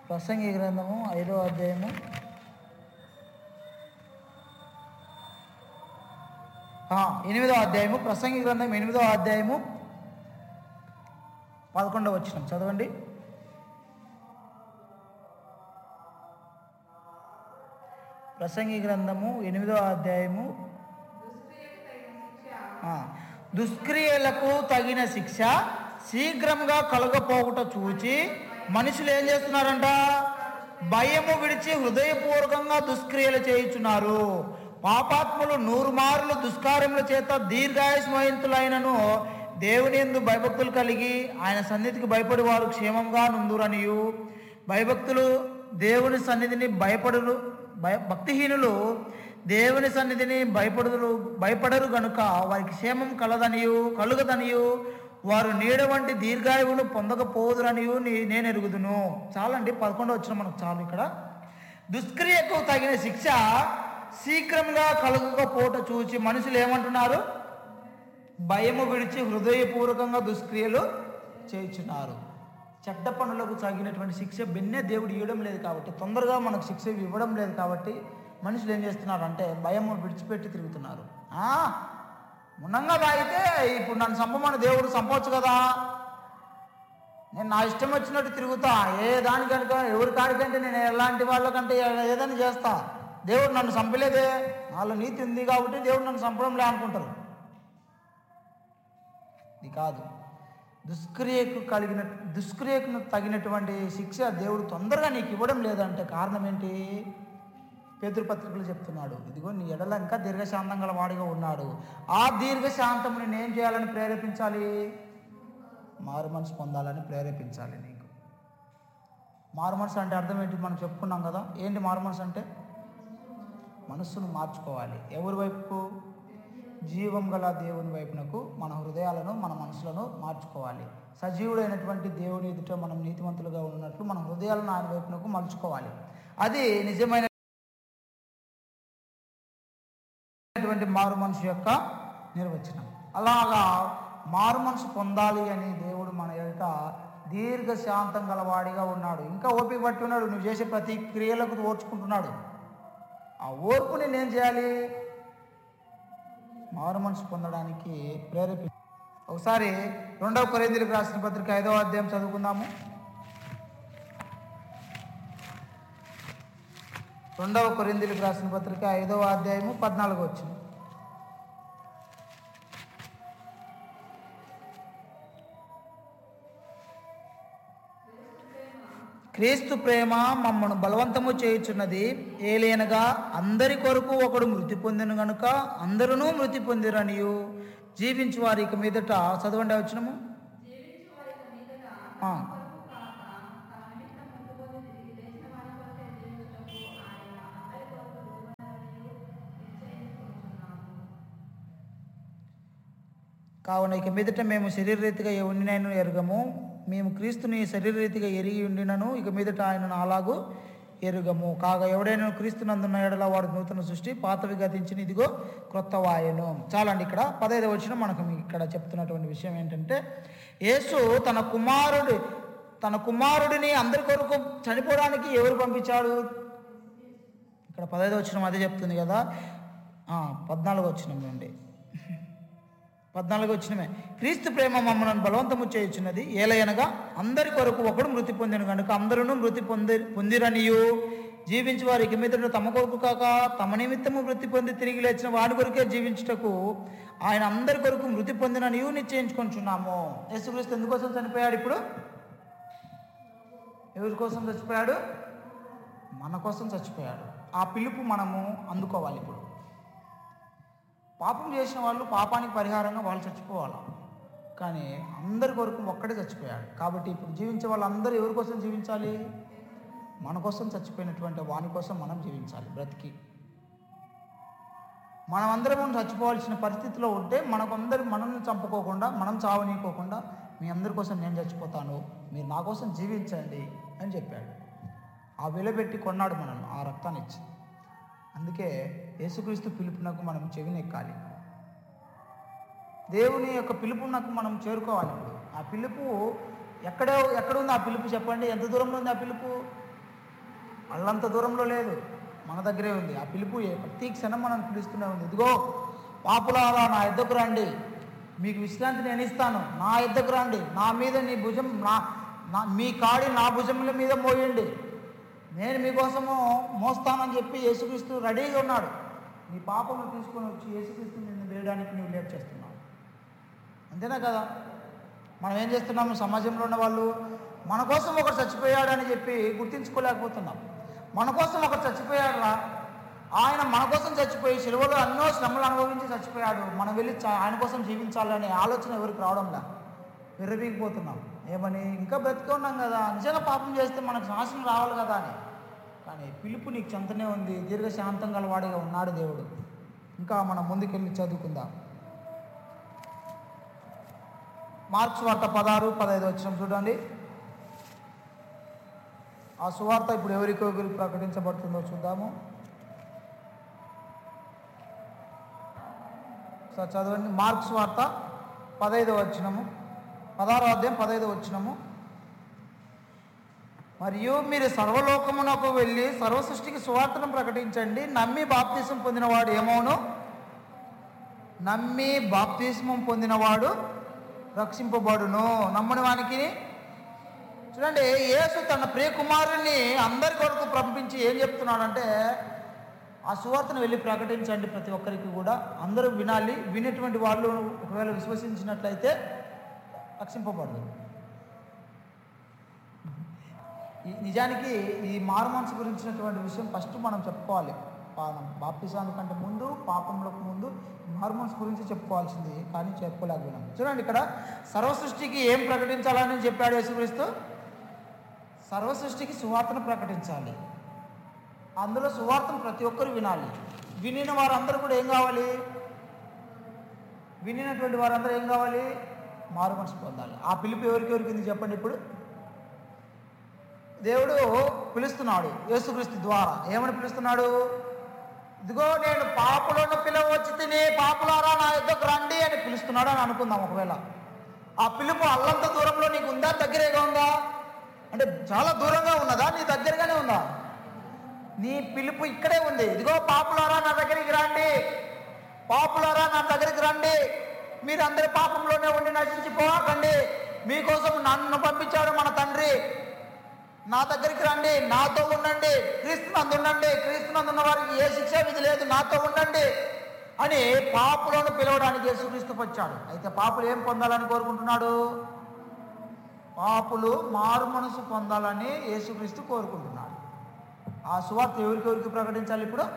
ప్రసంగి గ్రంథము ఐదో అధ్యాయము ఆ, ఎనిమిదో అధ్యాయము ప్రసంగి గ్రంథం ఎనిమిదో అధ్యాయము పదకొండవ వచ్చిన చదవండి ప్రసంగి గ్రంథము ఎనిమిదో అధ్యాయము ఆ, దుష్క్రియలకు తగిన శిక్ష శీఘ్రంగా కలగపోవుట చూచి మనుషులు ఏం చేస్తున్నారంట భయము విడిచి హృదయపూర్వకంగా దుష్క్రియలు చేయుచున్నారు పాపాత్ములు నూరు మారులు దుష్కార్యముల చేత దీర్ఘాయుస్మయంతులైనను దేవుని ఎందు భయభక్తులు కలిగి ఆయన సన్నిధికి భయపడి వారు క్షేమంగా నుందురనియు భయభక్తులు దేవుని సన్నిధిని భయపడరు భయ భక్తిహీనులు దేవుని సన్నిధిని భయపడరు భయపడరు గనుక వారికి క్షేమం కలదనియు కలుగదనియు వారు నీడ వంటి దీర్ఘాయువును పొందకపోదురనియు నీ- నేను ఎరుగుదును చాలండి పదకొండు వచ్చిన మనకు చాలు ఇక్కడ దుష్క్రియకు తగిన శిక్ష శీఘ్రంగా కలుగకపోట చూచి మనుషులు ఏమంటున్నారు భయము విడిచి హృదయపూర్వకంగా దుష్క్రియలు చేయుచున్నారు చెడ్డ పనులకు తగినటువంటి శిక్ష బిన్నే దేవుడు ఇవ్వడం లేదు కాబట్టి తొందరగా మనకు శిక్ష ఇవ్వడం లేదు కాబట్టి మనుషులు ఏం చేస్తున్నారు అంటే భయం విడిచిపెట్టి తిరుగుతున్నారు ఆ, మున్నంగా తాగితే ఇప్పుడు నన్ను చంపమని దేవుడు చంపవచ్చు కదా నేను నా ఇష్టం వచ్చినట్టు తిరుగుతా ఏ దానికనుక ఎవరి కాడికంటే నేను ఎలాంటి వాళ్ళకంటే ఏదైనా చేస్తా దేవుడు నన్ను చంపలేదే నాలో నీతి ఉంది కాబట్టి దేవుడు నన్ను చంపడంలే అనుకుంటారు ఇది కాదు దుష్క్రియకు కలిగిన దుష్క్రియకు తగినటువంటి శిక్ష దేవుడు తొందరగా నీకు ఇవ్వడం లేదంటే కారణం ఏంటి పేతృపత్రికలు చెప్తున్నాడు ఇదిగో నీ ఎడల ఇంకా దీర్ఘశాంతం గల వాడిగా ఉన్నాడు ఆ దీర్ఘశాంతముని నేను చేయాలని ప్రేరేపించాలి మారు మనసు పొందాలని ప్రేరేపించాలి నీకు మారు మనసు అంటే అర్థం ఏంటి మనం చెప్పుకున్నాం కదా ఏంటి మారు మనసు అంటే మనస్సును మార్చుకోవాలి ఎవరి వైపు జీవం గల దేవుని వైపునకు మన హృదయాలను మన మనసులను మార్చుకోవాలి సజీవుడైనటువంటి దేవుని ఎదుట మనం నీతిమంతులుగా ఉన్నట్లు మన హృదయాలను ఆయన వైపునకు మలుచుకోవాలి అది నిజమైన మారు మనసు యొక్క నిర్వచనం అలాగా మారు మనసు పొందాలి అని దేవుడు మన ఎదుట దీర్ఘ శాంతం గలవాడిగా ఉన్నాడు ఇంకా ఓపిక పట్టి ఉన్నాడు నువ్వు చేసే ప్రతి క్రియలకు ఓర్చుకుంటున్నాడు ఆ ఓర్పుని నేను చేయాలి మారు మనసు పొందడానికి ప్రేరేపి ఒకసారి రెండవ కొరేందులకు రాసిన పత్రిక ఐదవ అధ్యాయం చదువుకుందాము రెండవ కొరిందులకు రాసిన పత్రిక ఐదవ అధ్యాయము పద్నాలుగు వచ్చింది క్రీస్తు ప్రేమ మమ్మను బలవంతము చేయుచున్నది ఏలేనగా అందరి కొరకు ఒకడు మృతి పొందిన గనుక అందరూ మృతి పొందిరనియు జీవించు వారి ఇక మీదట చదవండి వచ్చినము ఆ. కావున ఇక మీదట మేము శరీరరీతిగా ఉండినను ఎరగము మేము క్రీస్తుని శరీరరీతిగా ఎరిగి ఉండినను ఇక మీదట ఆయనను అలాగూ ఎరుగము కాగా ఎవడైనా క్రీస్తునందున్న ఎడల వాడు నూతన సృష్టి పాతవి గతించిన ఇదిగో క్రొత్త వాయను చాలండి ఇక్కడ పదహైదు వచ్చిన మనకు మీ ఇక్కడ చెప్తున్నటువంటి విషయం ఏంటంటే యేసు తన కుమారుడు తన కుమారుడిని అందరి కొరకు చనిపోవడానికి ఎవరు పంపించాడు ఇక్కడ పదహైదు వచ్చిన అదే చెప్తుంది కదా ఆ, పద్నాలుగు వచ్చిన నుండి పద్నాలుగు వచ్చినమే క్రీస్తు ప్రేమ మమ్మల్ని బలవంతము చేయుచున్నది ఏలయనగా అందరి కొరకు ఒకడు మృతి పొందిన కనుక అందరూ మృతి పొంది పొందిరనియు జీవించి వారికి మీదట తమ కొరకు కాక తమ నిమిత్తము మృతి పొంది తిరిగి లేచిన వాడి కొరకే జీవించుటకు ఆయన అందరి కొరకు మృతి పొందిననియు నిశ్చయించుకుంటున్నాము యేసుక్రీస్తు ఎందుకోసం చనిపోయాడు ఇప్పుడు ఎవరి కోసం చచ్చిపోయాడు మన కోసం చచ్చిపోయాడు ఆ పిలుపు మనము అందుకోవాలి ఇప్పుడు పాపం చేసిన వాళ్ళు పాపానికి పరిహారంగా వాళ్ళు చచ్చిపోవాలి కానీ అందరి కొరకు ఒక్కడే చచ్చిపోయాడు కాబట్టి ఇప్పుడు జీవించే వాళ్ళందరూ ఎవరి కోసం జీవించాలి మన కోసం చచ్చిపోయినటువంటి వాని కోసం మనం జీవించాలి బ్రతికి మనమందరం చచ్చిపోవాల్సిన పరిస్థితిలో ఉంటే మనకందరి మనల్ని చంపుకోకుండా మనం చావనీయకోకుండా మీ అందరి కోసం నేను చచ్చిపోతాను మీరు నా కోసం జీవించండి అని చెప్పాడు ఆ వెలబెట్టి కొన్నాడు మనల్ని ఆ రక్తాన్ని ఇచ్చి అందుకే యేసుక్రీస్తు పిలుపునకు మనం చెవినెక్కాలి దేవుని యొక్క పిలుపునకు మనం చేరుకోవాలి ఇప్పుడు ఆ పిలుపు ఎక్కడో ఎక్కడ ఉంది ఆ పిలుపు చెప్పండి ఎంత దూరంలో ఉంది ఆ పిలుపు అల్లంత దూరంలో లేదు మన దగ్గరే ఉంది ఆ పిలుపు ఏ- ప్రతి క్షణం మనం పిలుస్తూనే ఉంది ఇదిగో పాపులారా నా ఎద్దకు రండి మీకు విశ్రాంతి నేను ఇస్తాను నా ఎద్దకు రండి నా మీద నీ భుజం నా నా మీ కాడి నా భుజముల మీద మోయండి నేను మీకోసము మోస్తానని చెప్పి యేసుక్రీస్తు రెడీగా ఉన్నాడు నీ పాపములు తీసుకొని వచ్చి యేసుక్రీస్తు నిన్ను వేయడానికి నువ్వు లేట్ చేస్తున్నావు అంతేనా కదా మనం ఏం చేస్తున్నాము సమాజంలో ఉన్న వాళ్ళు మన కోసం ఒకరు చచ్చిపోయాడు అని చెప్పి గుర్తించుకోలేకపోతున్నాం మన కోసం ఒకరు చచ్చిపోయాడు రా ఆయన మన కోసం చచ్చిపోయి సిలువలో ఎన్నో శ్రమలు అనుభవించి చచ్చిపోయాడు మనం వెళ్ళి చ- ఆయన కోసం జీవించాలనే ఆలోచన ఎవరికి రావడంలా విర్రవీగిపోతున్నాం ఏమని ఇంకా బ్రతికే ఉన్నాం కదా నిజంగా పాపం చేస్తే మనకు నాశనం రావాలి కదా అని కానీ పిలుపు నీకు చెంతనే ఉంది దీర్ఘశాంతం గలవాడిగా ఉన్నాడు దేవుడు ఇంకా మనం ముందుకెళ్ళి చదువుకుందాం మార్క్స్ వార్త పదహారు పదహైదు వచ్చిన చూడండి ఆ సువార్త ఇప్పుడు ఎవరికి ఎవరికి ప్రకటించబడుతుందో చూద్దాము ఒకసారి చదవండి మార్క్స్ వార్త పదహైదు వచ్చినము పదహారో అధ్యాయం పదహైదు వచ్చినము మరియు మీరు సర్వలోకమునకు వెళ్ళి సర్వ సృష్టికి సువార్తను ప్రకటించండి నమ్మి బాప్తిసం పొందినవాడు ఏమోను నమ్మి బాప్తిస్మం పొందినవాడు రక్షింపబడును నమ్మని వానికి చూడండి యేసు తన ప్రియ కుమారుని అందరి కొరకు పంపించి ఏం చెప్తున్నాడంటే ఆ సువార్తను వెళ్ళి ప్రకటించండి ప్రతి ఒక్కరికి కూడా అందరూ వినాలి వినేటువంటి వాళ్ళు ఒకవేళ విశ్వసించినట్లయితే రక్షింపబడదు ఈ- నిజానికి ఈ మారుమనసు గురించినటువంటి విషయం ఫస్ట్ మనం చెప్పుకోవాలి మనం బాప్తిసానికంటే ముందు పాపంలోకి ముందు మారుమనసు గురించి చెప్పుకోవాల్సింది కానీ చెప్పుకోలేకపోయినాం చూడండి ఇక్కడ సర్వ సృష్టికి ఏం ప్రకటించాలని చెప్పాడు యేసుక్రీస్తు సర్వ సృష్టికి సువార్తను ప్రకటించాలి అందులో సువార్తను ప్రతి ఒక్కరు వినాలి వినిన వారందరూ కూడా ఏం కావాలి వినినటువంటి వారందరూ ఏం కావాలి మారు మనసు పొందాలి ఆ పిలుపు ఎవరికి ఎవరికి ఉంది చెప్పండి ఇప్పుడు దేవుడు పిలుస్తున్నాడు యేసుక్రీస్తు ద్వారా ఏమని పిలుస్తున్నాడు ఇదిగో నేను పాపులను పిలవచ్చి తిని పాపులారా నా యుద్ధకు రండి అని పిలుస్తున్నాడు అని అనుకుందాం ఒకవేళ ఆ పిలుపు అల్లంత దూరంలో నీకు ఉందా దగ్గరేగా ఉందా అంటే చాలా దూరంగా ఉన్నదా నీ దగ్గరగానే ఉందా నీ పిలుపు ఇక్కడే ఉంది ఇదిగో పాపులారా నా దగ్గరికి రండి పాపులారా నా దగ్గరికి రండి మీరు అందరి పాపంలోనే ఉండి నశించిపోకండి మీకోసం నన్ను పంపించాడు మన తండ్రి నా దగ్గరికి రండి నాతో ఉండండి క్రీస్తు నందు ఉండండి క్రీస్తు నందు ఉన్న వారికి ఏ శిక్ష విధి లేదు నాతో ఉండండి అని పాపులను పిలవడానికి యేసుక్రీస్తు వచ్చాడు అయితే పాపులు ఏం పొందాలని కోరుకుంటున్నాడు పాపులు మారు మనసు పొందాలని యేసుక్రీస్తు కోరుకుంటున్నాడు ఆ సువార్త ఎవరికెవరికి ప్రకటించాలి ఇప్పుడు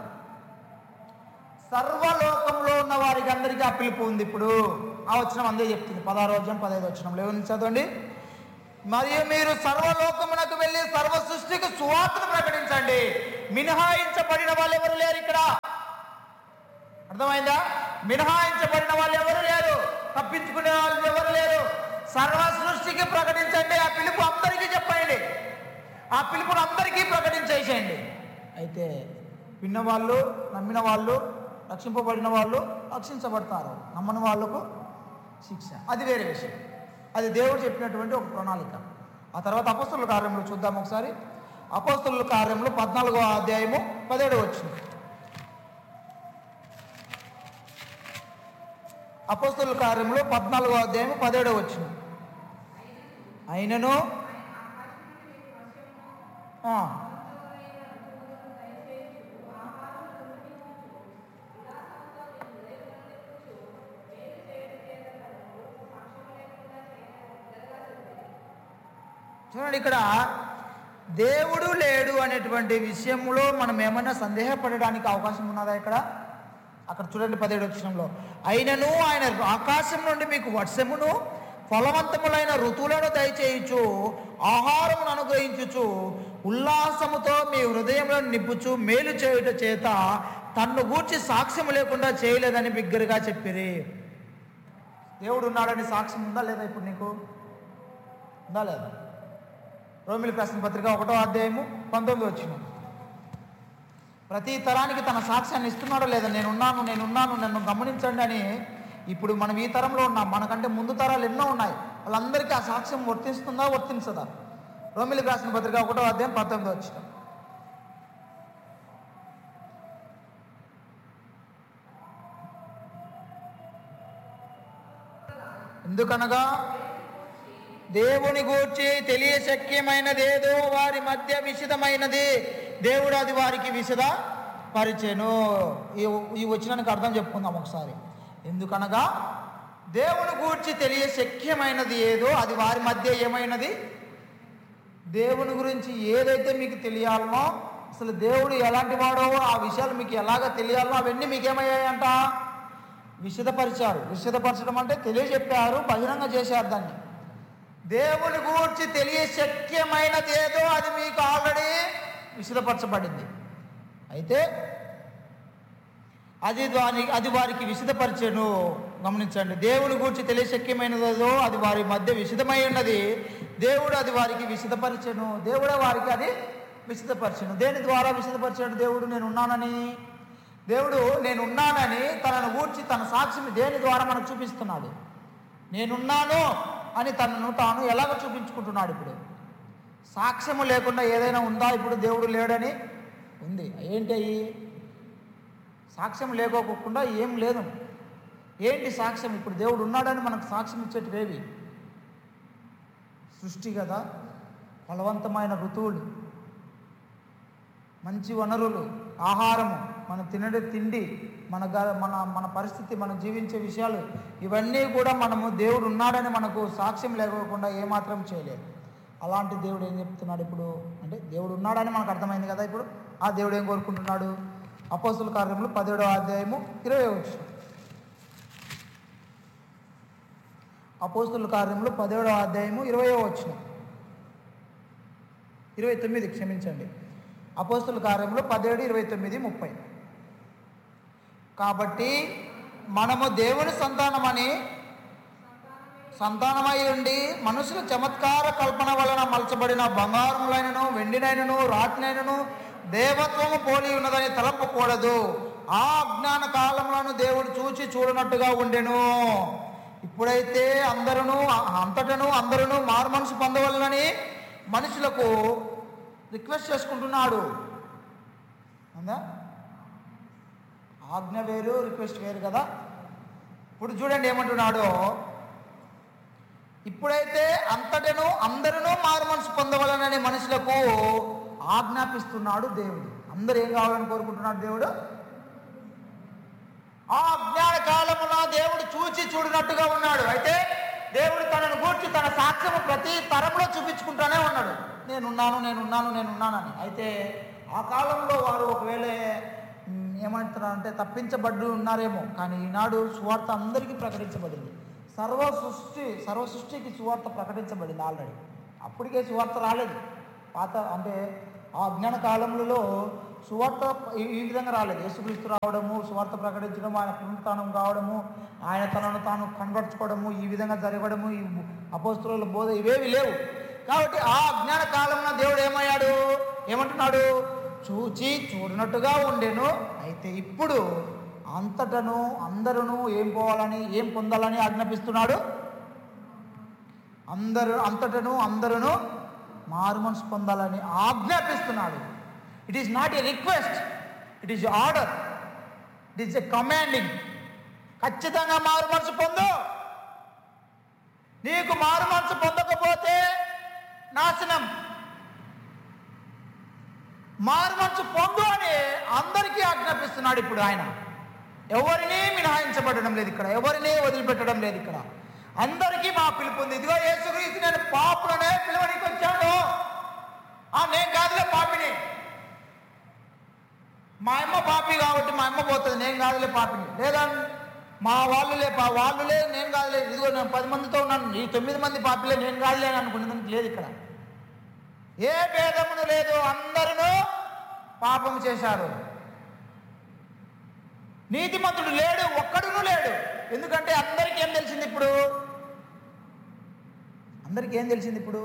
సర్వలోకంలో ఉన్న వారికి అందరికీ ఆ పిలుపు ఉంది ఇప్పుడు ఆ వచనం అందే చెప్తుంది పదహారు అధ్యాయం పదహైదు వచనంలో ఎవరిని చదవండి మరియు మీరు సర్వలోకమునకు వెళ్ళి సర్వ సృష్టికి సువార్తను ప్రకటించండి మినహాయించబడిన వాళ్ళు ఎవరు లేరు ఇక్కడ అర్థమైందా మినహాయించబడిన వాళ్ళు ఎవరు లేరు తప్పించుకునే వాళ్ళు ఎవరు లేరు సర్వ సృష్టికి ప్రకటించండి ఆ పిలుపు అందరికీ చెప్పండి ఆ పిలుపును అందరికీ ప్రకటించేసేయండి అయితే విన్న వాళ్ళు నమ్మిన వాళ్ళు రక్షింపబడిన వాళ్ళు రక్షించబడతారు నమ్మని వాళ్ళకు శిక్ష అది వేరే విషయం అది దేవుడు చెప్పినటువంటి ఒక ప్రణాళిక ఆ తర్వాత అపస్తుల కార్యంలో చూద్దాం ఒకసారి అపస్తుల కార్యంలో పద్నాలుగో అధ్యాయము పదిహేడు వచ్చింది అపస్తుల కార్యంలో పద్నాలుగో అధ్యాయం పదిహేడో వచ్చింది అయినను ఆ, చూడండి ఇక్కడ దేవుడు లేడు అనేటువంటి విషయంలో మనం ఏమైనా సందేహపడడానికి అవకాశం ఉన్నదా ఇక్కడ అక్కడ చూడండి పదిహేడు వచ్చినంలో అయినను ఆయన ఆకాశం నుండి మీకు వర్షమును ఫలవంతములైన ఋతువులను దయచేయచ్చు ఆహారమును అనుగ్రహించుచు ఉల్లాసముతో మీ హృదయంలో నింపుచు మేలు చేయుట చేత తన్ను గూర్చి సాక్ష్యం లేకుండా చేయలేదని బిగ్గరగా చెప్పిరి దేవుడు ఉన్నాడని సాక్ష్యం ఉందా లేదా ఇప్పుడు నీకు ఉందా లేదా రోమిలి ప్రశ్న పత్రిక ఒకటో అధ్యాయము పంతొమ్మిది వచ్చిన ప్రతి తరానికి తన సాక్ష్యాన్ని ఇస్తున్నాడో లేదా నేనున్నాను నేనున్నాను నన్ను గమనించండి అని ఇప్పుడు మనం ఈ తరంలో ఉన్నాం మనకంటే ముందు తరాలు ఎన్నో ఉన్నాయి వాళ్ళందరికీ ఆ సాక్ష్యం వర్తిస్తుందా వర్తించదా రోమిలి రాసిన పత్రిక ఒకటో అధ్యాయం పంతొమ్మిది వచ్చిన ఎందుకనగా దేవుని గూర్చి తెలియ శక్యమైనది ఏదో వారి మధ్య విషిదమైనది దేవుడు అది వారికి విషద పరిచెను ఈ ఈ వచ్చినానికి అర్థం చెప్పుకుందాం ఒకసారి ఎందుకనగా దేవుని గూర్చి తెలియ శక్యమైనది ఏదో అది వారి మధ్య ఏమైనది దేవుని గురించి ఏదైతే మీకు తెలియాలనో అసలు దేవుడు ఎలాంటి వాడో ఆ విషయాలు మీకు ఎలాగ తెలియాలనో అవన్నీ మీకు ఏమయ్యాయంట విషదపరిచారు విషదపరచడం అంటే తెలియజెప్పారు బహిరంగ చేశారు దాన్ని దేవుని గూర్చి తెలియ శక్యమైనది ఏదో అది మీకు ఆల్రెడీ విషదపరచబడింది అయితే అది దాని అది వారికి విషదపరిచెను గమనించండి దేవుని గురించి తెలియశక్యమైనదో అది వారి మధ్య విషదమై ఉన్నది దేవుడు అది వారికి విషదపరిచెను దేవుడే వారికి అది విషదపరిచెను దేని ద్వారా విషదపరిచాడు దేవుడు నేను ఉన్నానని దేవుడు నేను ఉన్నానని తనను గూర్చి తన సాక్ష్యం దేని ద్వారా మనకు చూపిస్తున్నాడు నేనున్నాను అని తనను తాను ఎలాగ చూపించుకుంటున్నాడు ఇప్పుడు సాక్ష్యము లేకుండా ఏదైనా ఉందా ఇప్పుడు దేవుడు లేడని ఉంది ఏంటి అయ్యి సాక్ష్యం లేకోకుండా ఏం లేదు ఏంటి సాక్ష్యం ఇప్పుడు దేవుడు ఉన్నాడని మనకు సాక్ష్యం ఇచ్చేటివేవి సృష్టి కదా ఫలవంతమైన ఋతువులు మంచి వనరులు ఆహారము మన తినడే తిండి మన గ- మన మన పరిస్థితి మనం జీవించే విషయాలు ఇవన్నీ కూడా మనము దేవుడు ఉన్నాడని మనకు సాక్ష్యం లేకోకుండా ఏమాత్రం చేయలేదు అలాంటి దేవుడు ఏం చెప్తున్నాడు ఇప్పుడు అంటే దేవుడు ఉన్నాడని మనకు అర్థమైంది కదా ఇప్పుడు ఆ దేవుడు ఏం కోరుకుంటున్నాడు అపోస్తుల కార్యములు పదిహేడవ అధ్యాయము ఇరవై వచ్చిన అపోస్తుల కార్యములు పదిహేడవ అధ్యాయము ఇరవై వచ్చిన ఇరవై తొమ్మిది క్షమించండి అపోస్తుల కార్యములు పదిహేడు ఇరవై తొమ్మిది ముప్పై కాబట్టి మనము దేవుని సంతానమని సంతానమై ఉండి మనుషుల చమత్కార కల్పన వలన మలచబడిన బంగారములైనను వెండినైనను రాతినైనను దేవత్వము పోలి ఉన్నదని తలపకూడదు ఆ అజ్ఞాన కాలములను దేవుడు చూచి చూడనట్టుగా ఉండెను ఇప్పుడైతే అందరూ అంతటను అందరూ మారు మనసు పొందవలనని మనుషులకు రిక్వెస్ట్ చేసుకుంటున్నాడు అందా ఆజ్ఞ వేరు రిక్వెస్ట్ వేరు కదా ఇప్పుడు చూడండి ఏమంటున్నాడో ఇప్పుడైతే అంతటను అందరూ మారు మనసు పొందవలనని మనుషులకు ఆజ్ఞాపిస్తున్నాడు దేవుడు అందరూ ఏం కావాలని కోరుకుంటున్నాడు దేవుడు ఆ అజ్ఞాన కాలమున దేవుడు చూచి చూడినట్టుగా ఉన్నాడు అయితే దేవుడు తనను గూర్చి తన సాక్ష్యము ప్రతి తరంలో చూపించుకుంటానే ఉన్నాడు నేనున్నాను నేనున్నాను నేనున్నానని అయితే ఆ కాలంలో వారు ఒకవేళ మ్, ఏమంటున్నారంటే తప్పించబడ్డు ఉన్నారేమో కానీ ఈనాడు సువార్త అందరికీ ప్రకటించబడింది సర్వ సృష్టి సర్వ సృష్టికి సువార్త ప్రకటించబడింది ఆల్రెడీ అప్పటికే సువార్త రాలేదు పాత అంటే ఆ అజ్ఞాన కాలములలో సువార్త ఈ ఈ విధంగా రాలేదు యేసుక్రీస్తు రావడము సువార్త ప్రకటించడం ఆయన పునరుత్థానం కావడము ఆయన తనను తాను కనబరుచుకోవడము ఈ విధంగా జరగడము ఈ అపోస్తుల బోధ ఇవేవి లేవు కాబట్టి ఆ అజ్ఞాన కాలంలో దేవుడు ఏమయ్యాడు ఏమంటున్నాడు చూచి చూడనట్టుగా ఉండెను అయితే ఇప్పుడు అంతటను అందరూ ఏం పోవాలని ఏం పొందాలని ఆజ్ఞాపిస్తున్నాడు అందరూ అంతటను అందరూ మారు మనసు పొందాలని ఆజ్ఞాపిస్తున్నాడు it is not a request it is order it is a commanding ఖచ్చితంగా మారు మనసు పొందు నీకు మారు మనసు పొందకపోతే నాశనం మారు మనసు పొందు అని అందరికీ ఆజ్ఞాపిస్తున్నాడు ఇప్పుడు ఆయన ఎవరినీ మినహాయించబడడం లేదు ఇక్కడ ఎవరినీ వదిలిపెట్టడం లేదు ఇక్కడ అందరికీ మా పిలుపు ఉంది ఇదిగో యేసుక్రీస్తు నేను పాపులనే పిలవడానికి వచ్చాను ఆ నేను కాదులే పాపిని మా అమ్మ పాపి కాబట్టి మా అమ్మ పోతుంది నేను కాదులే పాపిని లేదా మా వాళ్ళులే పా వాళ్ళులే నేను కాదులే ఇదిగో నేను పది మందితో ఉన్నాను ఈ తొమ్మిది మంది పాపిలే నేను కాదులే అని అనుకునేదానికి లేదు ఇక్కడ ఏ భేదమును లేదు అందరూ పాపం చేశారు నీతిమంతుడు లేడు ఒక్కడును లేడు ఎందుకంటే అందరికీ ఏం తెలిసింది ఇప్పుడు అందరికీ ఏం తెలిసింది ఇప్పుడు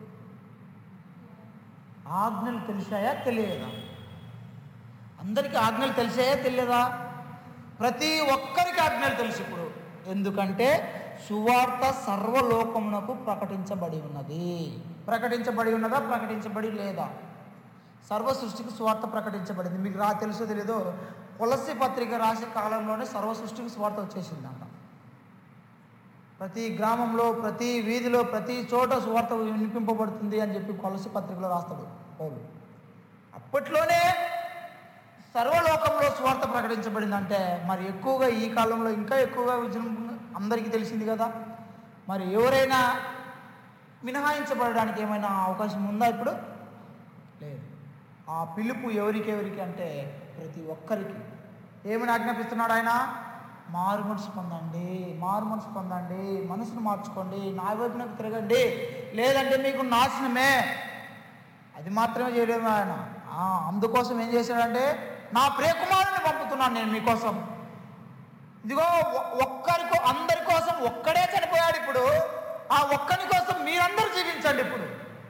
ఆజ్ఞలు తెలిసాయా తెలియదా అందరికీ ఆజ్ఞలు తెలిసాయా తెలియదా ప్రతి ఒక్కరికి ఆజ్ఞలు తెలుసు ఇప్పుడు ఎందుకంటే సువార్త సర్వలోకమునకు ప్రకటించబడి ఉన్నది ప్రకటించబడి ఉన్నదా ప్రకటించబడి లేదా సర్వ సృష్టికి సువార్త ప్రకటించబడింది మీకు రా తెలుసో తెలీదో తులసి పత్రిక రాసే కాలంలోనే సర్వ సృష్టికి సువార్త వచ్చేసిందంట ప్రతి గ్రామంలో ప్రతి వీధిలో ప్రతి చోట సువార్త వినిపింపబడుతుంది అని చెప్పి కొలసి పత్రికలో రాస్తాడు పౌలు అప్పట్లోనే సర్వలోకంలో స్వార్థ ప్రకటించబడిందంటే మరి ఎక్కువగా ఈ కాలంలో ఇంకా ఎక్కువగా విజృంభణ అందరికీ తెలిసింది కదా మరి ఎవరైనా మినహాయించబడడానికి ఏమైనా అవకాశం ఉందా ఇప్పుడు లేదు ఆ పిలుపు ఎవరికి ఎవరికి అంటే ప్రతి ఒక్కరికి ఏమని ఆజ్ఞాపిస్తున్నాడు ఆయన మారు మనసు పొందండి మారు మనసు పొందండి మనసును మార్చుకోండి నా వైపునకు తిరగండి లేదంటే మీకు నాశనమే అది మాత్రమే చేయలేము ఆయన ఆ, అందుకోసం ఏం చేశాడంటే నా ప్రియకుమారుని పంపుతున్నాను నేను మీకోసం ఇదిగో ఒ- ఒక్కరికో అందరి కోసం ఒక్కడే చనిపోయాడు ఇప్పుడు ఆ ఒక్కని కోసం మీరందరూ జీవించండి ఇప్పుడు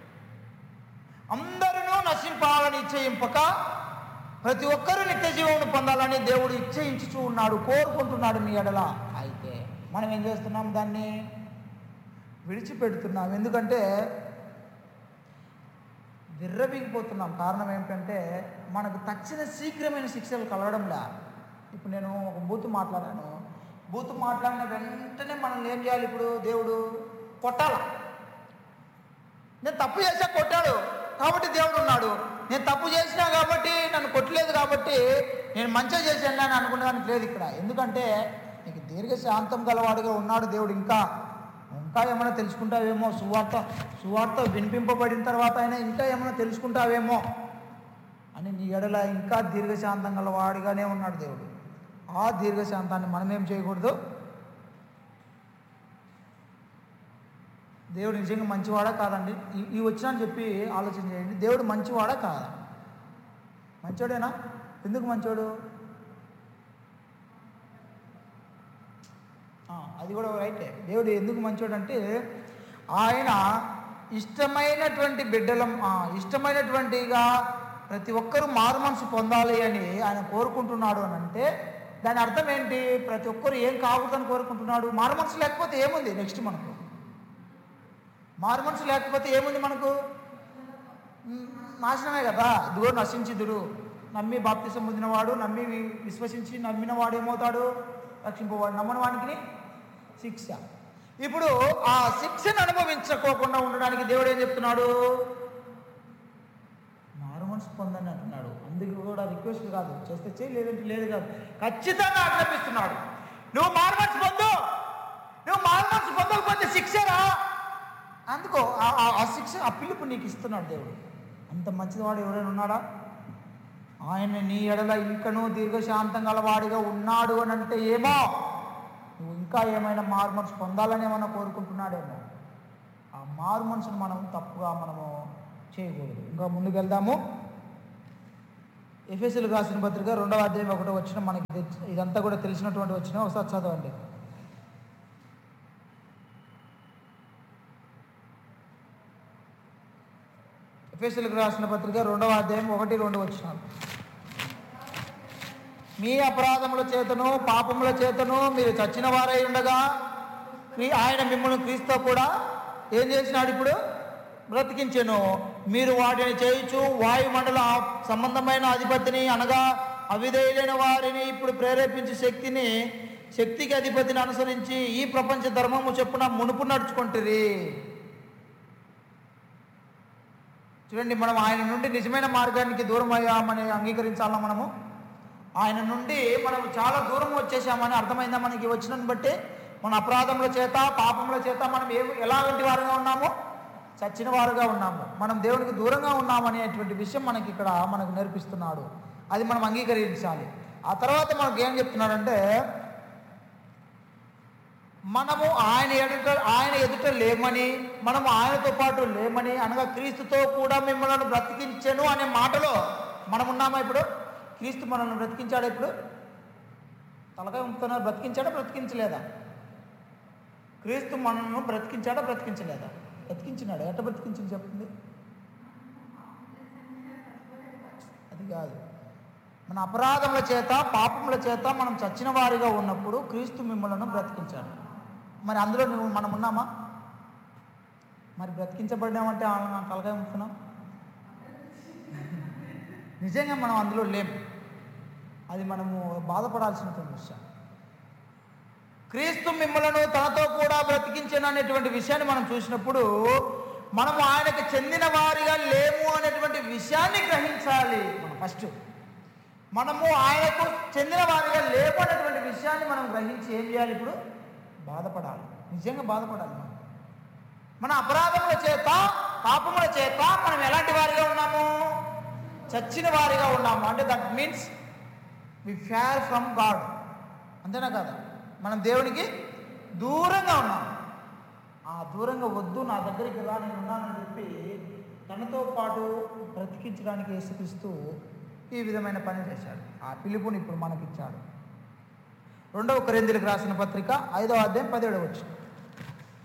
అందరూ నశింపాలని ఇచ్చయింపక ప్రతి ఒక్కరూ నిత్య జీవమును పొందాలని దేవుడు ఇచ్చయించుచూ ఉన్నాడు కోరుకుంటున్నాడు మీ ఎడల అయితే మనం ఏం చేస్తున్నాం దాన్ని విడిచిపెడుతున్నాం ఎందుకంటే విర్రబిగిపోతున్నాం కారణం ఏంటంటే మనకు తక్షణ శీఘ్రమైన శిక్షలు కలవడంలా ఇప్పుడు నేను ఒక బూతు మాట్లాడాను బూతు మాట్లాడిన వెంటనే మనం ఏం చేయాలి ఇప్పుడు దేవుడు కొట్టాల నేను తప్పు చేసా కొట్టాడు కాబట్టి దేవుడు ఉన్నాడు నేను తప్పు చేసినా కాబట్టి నన్ను కొట్టలేదు కాబట్టి నేను మంచిగా చేశాను అని అనుకునేదానికి లేదు ఇక్కడ ఎందుకంటే నీకు దీర్ఘ శాంతం గలవాడుగా ఉన్నాడు దేవుడు ఇంకా ఇంకా ఏమైనా తెలుసుకుంటావేమో సువార్త సువార్త వినిపింపబడిన తర్వాత అయినా ఇంకా ఏమైనా తెలుసుకుంటావేమో అని నీ ఎడల ఇంకా దీర్ఘశాంతం గలవాడిగానే ఉన్నాడు దేవుడు ఆ దీర్ఘశాంతాన్ని మనం ఏం చేయకూడదు దేవుడు నిజంగా మంచివాడా కాదండి ఈ- ఈ వచ్చినా అని చెప్పి ఆలోచన చేయండి దేవుడు మంచివాడా కాదా మంచోడేనా ఎందుకు మంచోడు ఆ, అది కూడా రైటే దేవుడు ఎందుకు మంచోడు అంటే ఆయన ఇష్టమైనటువంటి బిడ్డలం ఆ, ఇష్టమైనటువంటిగా ప్రతి ఒక్కరూ మారు మనసు పొందాలి అని ఆయన కోరుకుంటున్నాడు అని అంటే దాని అర్థం ఏంటి ప్రతి ఒక్కరు ఏం కాకూడదని కోరుకుంటున్నాడు మారు మనసు లేకపోతే ఏముంది నెక్స్ట్ మనకు మారు మనసు లేకపోతే ఏముంది మనకు మ్, నాశనమే కదా ఇదిగో నశించిదుడు నమ్మి బాప్తిసం పొందినవాడు నమ్మి వి- విశ్వసించి నమ్మిన వాడు ఏమవుతాడు రక్షింపవాడు నమ్మని వానికి శిక్ష ఇప్పుడు ఆ శిక్షను అనుభవించకోకుండా ఉండడానికి దేవుడు ఏం చెప్తున్నాడు మారు మనసు పొందని అంటున్నాడు అందుకు కూడా రిక్వెస్ట్ కాదు చేస్తే చేయి లేదంటే లేదు కాదు ఖచ్చితంగా ఆజ్ఞాపిస్తున్నాడు నువ్వు మారు మనసు పొందు నువ్వు మారు మనసు పొందకపోతే శిక్షరా అందుకో ఆ- ఆ- ఆ శిక్ష ఆ పిలుపు నీకు ఇస్తున్నాడు దేవుడు అంత మంచివాడు ఎవరైనా ఉన్నాడా ఆయన నీ ఎడల ఇంకనూ దీర్ఘశాంతం గలవాడిగా ఉన్నాడు అని అంటే ఏమో నువ్వు ఇంకా ఏమైనా మారు మనసు పొందాలని ఏమైనా కోరుకుంటున్నాడేమో ఆ మారు మనసును మనం తప్పుగా మనము చేయకూడదు ఇంకా ముందుకు వెళ్దాము ఎఫ్ఎస్ఎల్ రాసిన పత్రిక రెండవ అధ్యాయం ఒకటో వచ్చిన మనకి ఇది- ఇదంతా కూడా తెలిసినటువంటి వచ్చిన ఒకసారి చదవండి ఎఫ్ఎస్ఎల్కి రాసిన పత్రిక రెండవ అధ్యాయం ఒకటి రెండు వచ్చినారు మీ అపరాధముల చేతను పాపముల చేతను మీరు చచ్చిన వారై ఉండగా క్రీ- ఆయన మిమ్మల్ని క్రీస్తు కూడా ఏం చేసినాడు ఇప్పుడు బ్రతికించెను మీరు వాటిని చేయించు వాయుమండల సంబంధమైన అధిపతిని అనగా అవిధేయులైన వారిని ఇప్పుడు ప్రేరేపించే శక్తిని శక్తికి అధిపతిని అనుసరించి ఈ ప్రపంచ ధర్మము చెప్పున మునుపు నడుచుకుంటుంది చూడండి మనం ఆయన నుండి నిజమైన మార్గానికి దూరం అయ్యామని అంగీకరించాలా మనము ఆయన నుండి మనం చాలా దూరం వచ్చేసామని అర్థమైందా మనకి వచ్చిన బట్టి మన అపరాధముల చేత పాపముల చేత మనం ఏ ఎలాంటి వారుగా ఉన్నాము చచ్చిన వారుగా ఉన్నాము మనం దేవునికి దూరంగా ఉన్నాము అనేటువంటి విషయం మనకి ఇక్కడ మనకు నేర్పిస్తున్నాడు అది మనం అంగీకరించాలి ఆ తర్వాత మనకు ఏం చెప్తున్నాడంటే మనము ఆయన ఎదుట ఆయన ఎదుట లేమని మనము ఆయనతో పాటు లేమని అనగా క్రీస్తుతో కూడా మిమ్మల్ని బ్రతికించెను అనే మాటలో మనం ఉన్నామా ఇప్పుడు క్రీస్తు మనల్ని బ్రతికించాడా ఇప్పుడు తలకాయ ఉంపుతున్నారు బ్రతికించాడా బ్రతికించలేదా క్రీస్తు మనల్ని బ్రతికించాడా బ్రతికించలేదా బ్రతికించినాడు ఎట్ట బ్రతికించింది చెప్తుంది అది కాదు మన అపరాధముల చేత పాపముల చేత మనం చచ్చిన వారిగా ఉన్నప్పుడు క్రీస్తు మిమ్మల్ని బ్రతికించాడు మరి అందులో నువ్వు మనం ఉన్నామా మరి బ్రతికించబడినామంటే ఆ తలకాయ ఉంటున్నాం నిజంగా మనం అందులో లేం అది మనము బాధపడాల్సినటువంటి విషయం క్రీస్తు మిమ్మలను తనతో కూడా బ్రతికించను అనేటువంటి విషయాన్ని మనం చూసినప్పుడు మనము ఆయనకు చెందిన వారిగా లేము అనేటువంటి విషయాన్ని గ్రహించాలి మనం ఫస్ట్ మనము ఆయనకు చెందిన వారిగా లేము అనేటువంటి విషయాన్ని మనం గ్రహించి ఏం చేయాలి ఇప్పుడు బాధపడాలి నిజంగా బాధపడాలి మనం మన అపరాధముల చేత పాపముల చేత మనం ఎలాంటి వారిగా ఉన్నాము చచ్చిన వారిగా ఉన్నాము అంటే that means we fair from God అంతేనా కదా మనం దేవునికి దూరంగా ఉన్నాం ఆ దూరంగా వద్దు నా దగ్గరికి రా నేను ఉన్నానని చెప్పి తనతో పాటు బ్రతికించడానికి యేసుక్రీస్తు ఈ విధమైన పని చేశాడు ఆ పిలుపుని ఇప్పుడు మనకిచ్చాడు రెండవ కొరిందులకు రాసిన పత్రిక ఐదవ అధ్యాయం పదిహేడవ వచ్చింది